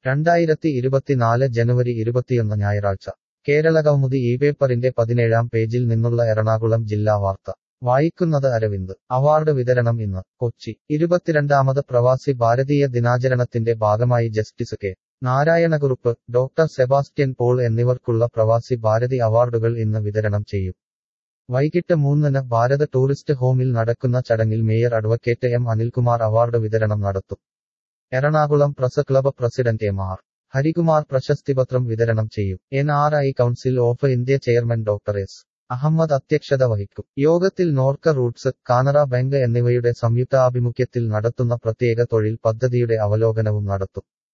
രണ്ടായിരത്തി ഇരുപത്തിനാല് ജനുവരി ഇരുപത്തിയൊന്ന് ഞായറാഴ്ച കേരളകൗമുദി ഈ പേപ്പറിന്റെ പതിനേഴാം പേജിൽ നിന്നുള്ള എറണാകുളം ജില്ലാ വാർത്ത വായിക്കുന്നത് അരവിന്ദ് അവാർഡ് വിതരണം ഇന്ന് കൊച്ചി ഇരുപത്തിരണ്ടാമത് പ്രവാസി ഭാരതീയ ദിനാചരണത്തിന്റെ ഭാഗമായി justice K Narayanakurup doctor Sebastian Paul എന്നിവർക്കുള്ള പ്രവാസി ഭാരതി അവാർഡുകൾ ഇന്ന് വിതരണം ചെയ്യും വൈകിട്ട് മൂന്നിന് ഭാരത് ടൂറിസ്റ്റ് ഹോമിൽ നടക്കുന്ന ചടങ്ങിൽ mayor advocate M Anilkumar award വിതരണം നടത്തും Ernakulam press club president M R Harikumar പ്രശസ്തിപത്രം വിതരണം ചെയ്യും N R I council of India chairman doctor S Ahammed അധ്യക്ഷത വഹിക്കും യോഗത്തിൽ നോർക്ക റൂട്ട്സ് കാനറ ബാങ്ക് എന്നിവയുടെ സംയുക്താഭിമുഖ്യത്തിൽ നടത്തുന്ന പ്രത്യേക തൊഴിൽ പദ്ധതിയുടെ അവലോകനവും നടത്തും